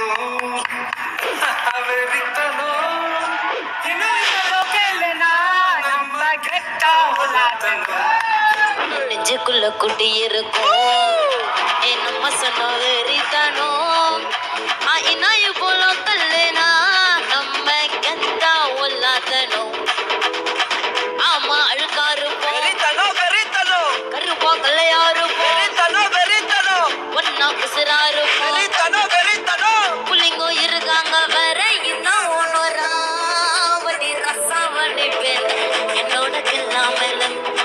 இருக்கும் வெறித்தனம் இன்னும் கேளுனா நம்ம கெட்டா நெஞ்சுக்குள்ள குட்டி இருக்கும் என் நம்ம சொன்ன வெறித்தனம் ஆ இனாயு போல கல்லுனா நம்ம கெத்தா உள்ளாதனும் ஆமா அழுக்காரு போ வெறித்தனம் வெறித்தனம் கருப்பா கல்லையாரு போ வெறித்தனம் வெறித்தனம் ஒன்னா குசுராரு போ வெறித்தனம் வெறித்தனம் புள்ளிங்கோ இருக்காங்க வேற இன்னும் ஒன்னொராவடி ரசாவடி பேர் என்னோட கில்லாமல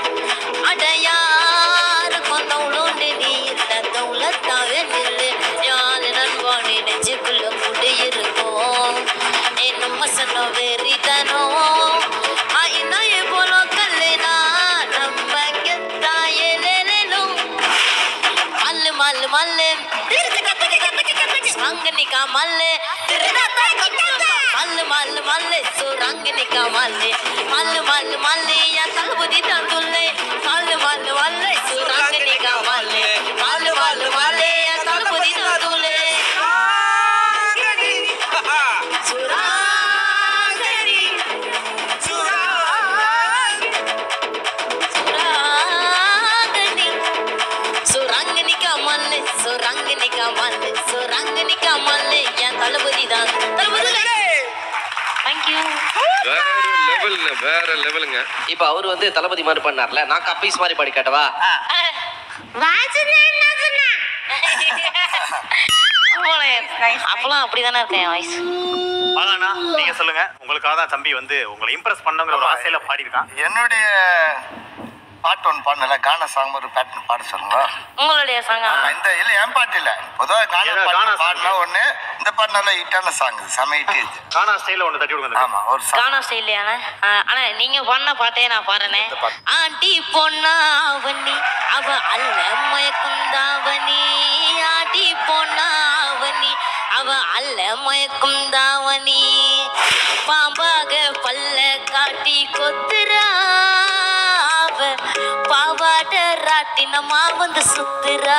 அடையாறு கொண்டவளோண்டு நீ இல்ல தௌலத்தாவே நில்லு யாரு நண்பானி நெஞ்சுக்குள்ள குடி இருக்கும் என் நம்ம சொன்ன வெறிதனோ இன்னும் போல கல்லுனா நம்ம கெத்தாயே லேலும் மல்லு மல்லு மல்லு சுரங்கனிக்கா மல்லு மல்லு மல்லு மல்லு சுரங்கனிக்கா மல்லு மல்லு மல்லு மல்லு என் தளபதி தந்துள்ளே மல்லு மல்லு மல்லு சுரங்கனிக்கா மல்லு மல்லு மல்லு மல்லு என் தளபதி தந்துள்ளே சுராங்கனி சுராங்கனி சுரங்கனிக்கா மல்லு சுரங்கனிக்கா மல்லு சுரங்கனிக்கா மல்லு என் தளபதி தான் தளபதி தேங்க்யூ வேற லெவலுங்க வேற லெவலுங்க இப்ப அவர் வந்து தளபதி மாதிரி பண்ணார்ல நான் கப்பீஸ் மாதிரி பாடி காட்டவா அப்பெல்லாம் அப்படிதானே இருக்கேன் என் வாய்ஸ் வாங்கண்ணா நீங்க சொல்லுங்க உங்களுக்காக தான் தம்பி வந்து உங்களை இம்ப்ரெஸ் பண்ணுங்கிற ஒரு ஆசையில பாடியிருக்கான் என்னுடைய பாட்டு ஒன்று பாடல கானா சாங் ஒரு பாட்டு பாட சொல்லுங்க உங்களுடைய சாங்க இந்த இல்ல என் பாட்டு இல்ல பொதுவாக கானா ஏதோ கானா பாட்டு song. பாடினா ஒண்ணு இந்த பாட்டு நல்லா ஹிட்டான சாங் செம ஹிட் இது கானா ஸ்டைல ஒன்று தட்டி விடுங்க ஆமா ஒரு சாங் கானா ஸ்டைல்லையான ஆனா நீங்க பண்ண பாட்டே நான் பாடுறேன் ஆண்டி பொண்ணா அவனி அவ அல்ல மயக்கும் தாவணி ஆண்டி பொண்ணா அவனி அவ அல்ல மயக்கும் தாவணி பாம்பாக பல்ல காட்டி கொத்துறா அவ பாவாட ராட்டினமா வந்து சுத்துறா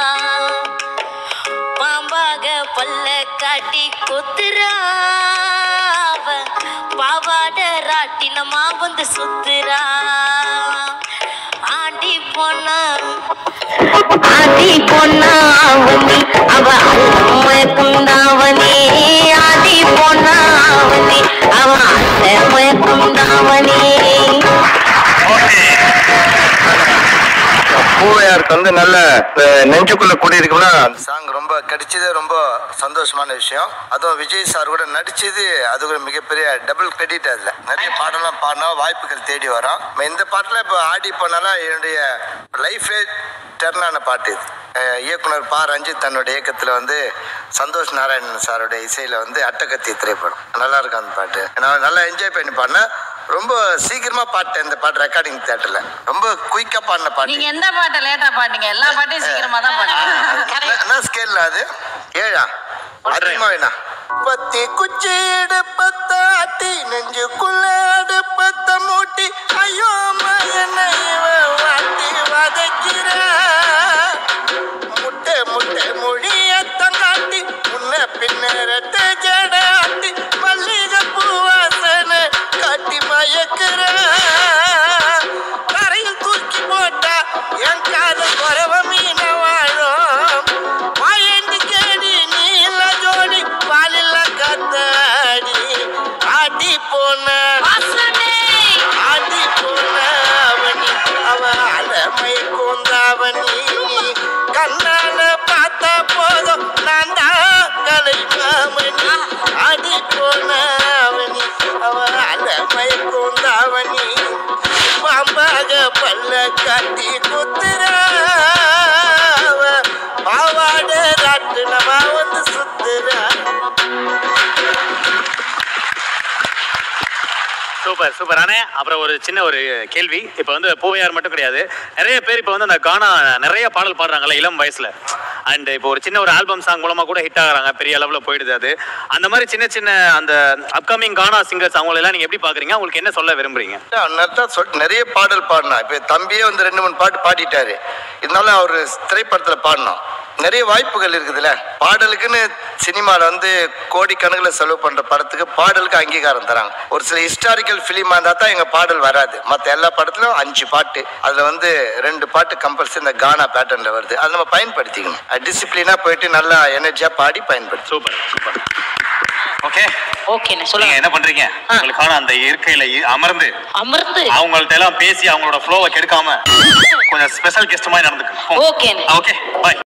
பாம்பாக பல்ல காட்டி கொத்துறா அவ பாவாட ராட்டினமா வந்து சுத்துறா ஆண்டி பொண்ணா ஆண்டி பொண்ணா அவனி அவ மயக்கும் தாவணி ஆண்டி பொண்ணா அவனி அவ மயக்கும் தாவணி பூவையாருக்கு வந்து நல்ல அஹ், நெஞ்சுக்குள்ள குடியிருக்குன்னா அந்த சாங் ரொம்ப கிடைச்சதே ரொம்ப சந்தோஷமான விஷயம் அதுவும் விஜய் சார் கூட நடிச்சது அது ஒரு மிகப்பெரிய டபுள் கிரெடிட் அதுல நிறைய பாடலாம் பாடினா வாய்ப்புகள் தேடி வரோம் இப்ப இந்த பாட்டுல இப்போ ஆடி போனாலும் என்னுடைய லைஃபே டர்ன் ஆன பாட்டு இது அஹ், இயக்குனர் பா ரஞ்சித் தன்னுடைய இயக்கத்துல வந்து சந்தோஷ் நாராயணன் சாருடைய இசையில வந்து அட்டகத்தி திரைப்படம் நல்லா இருக்கும் அந்த பாட்டு நான் நல்லா என்ஜாய் பண்ணி பாடினேன் ரொம்ப சீக்கிரமா பாட்டேன் இந்த பாட்டு ரெக்கார்டிங் தேட்டர்ல ரொம்ப குயிக்கா பாடின பாட்டு நீங்க எந்த பாட்டை லேட்டா பாட்டீங்க எல்லா பாட்டையும் சீக்கிரமா தான் பாட்டீங்க என்ன ஸ்கேல்ல அது ஏழா அதிகமா வேணா பத்தி குச்சி எடுப்பத்தாட்டி நெஞ்சுக்குள்ள அடுப்பத்த மூட்டி ஐயோ மகனை இவ வாட்டி வதைக்கிற முட்டை முட்டை மொழியத்தம் காட்டி முன்ன பின்ன ரெட்டை ஜட ஆட்டி மல்லிகை பூவாசனை காட்டி மயக்கிற கரையில் தூக்கி போட்டா என் காதல் குறவ மீன வாழும் வாயண்டி கேடி நீ இல்ல ஜோடி பாலில்ல கத்தாடி ஆடி போன ஆடி போன அவனி அவ அலமை கூந்தாவணி கண்ணால பார்த்தா போதும் நான் தான் கலை மாமணி ஆடி போன அவனி அவ அலமை கூந்தாவணி பாம்பாக பல்ல காட்டி குத்துறா அவ பாவாட ராட்டுனமா வந்து சுத்துறா சூப்பர் சூப்பர் அண்ணே அப்புறம் ஒரு சின்ன ஒரு கேள்வி இப்போ வந்து பூவையார் மட்டும் கிடையாது நிறைய பேர் இப்போ வந்து அந்த கானா நிறைய பாடல் பாடுறாங்கல்ல இளம் வயசுல அண்ட் இப்போ ஒரு சின்ன ஒரு ஆல்பம் சாங் மூலமா கூட ஹிட் ஆகுறாங்க பெரிய அளவில் போயிடுது அது அந்த மாதிரி சின்ன சின்ன அந்த அப்கமிங் கானா சிங்கர்ஸ் அவங்களெல்லாம் நீங்க எப்படி பாக்குறீங்க உங்களுக்கு என்ன சொல்ல விரும்புறீங்க அண்ணன் சொல் நிறைய பாடல் பாடினா இப்போ தம்பியே வந்து ரெண்டு மூணு பாட்டு பாடிட்டாரு இருந்தாலும் அவர் திரைப்படத்தில் பாடினோம் நிறைய வாய்ப்புகள் இருக்குதுல்ல பாடலுக்குன்னு சினிமாவில் வந்து கோடிக்கணக்கில் செலவு பண்ணுற படத்துக்கு பாடலுக்கு அங்கீகாரம் தராங்க ஒரு சில ஹிஸ்டாரிக்கல் ஃபிலிமாக இருந்தால் தான் எங்கள் பாடல் வராது மற்ற எல்லா படத்துலையும் அஞ்சு பாட்டு அதில் வந்து ரெண்டு பாட்டு கம்பல்சரி இந்த கானா பேட்டர்னில் வருது அதை நம்ம பயன்படுத்திக்கணும் டிசிப்ளினாக போயிட்டு நல்லா எனர்ஜியாக பாடி பயன்படுத்தி சூப்பர் சூப்பர் ஓகே ஓகேண்ணே நீங்க சொல்லுங்க என்ன பண்றீங்க உங்களுக்கான அந்த இருக்கையில இ- அமர்ந்து அமர்ந்து அவங்கள்ட்ட எல்லாம் பேசி அவங்களோட ஃப்ளோவை கெடுக்காம கொஞ்சம் ஸ்பெஷல் கெஸ்ட் மாதிரி நடந்துக்கணும் ஓகேண்ணே ஓகே பாய்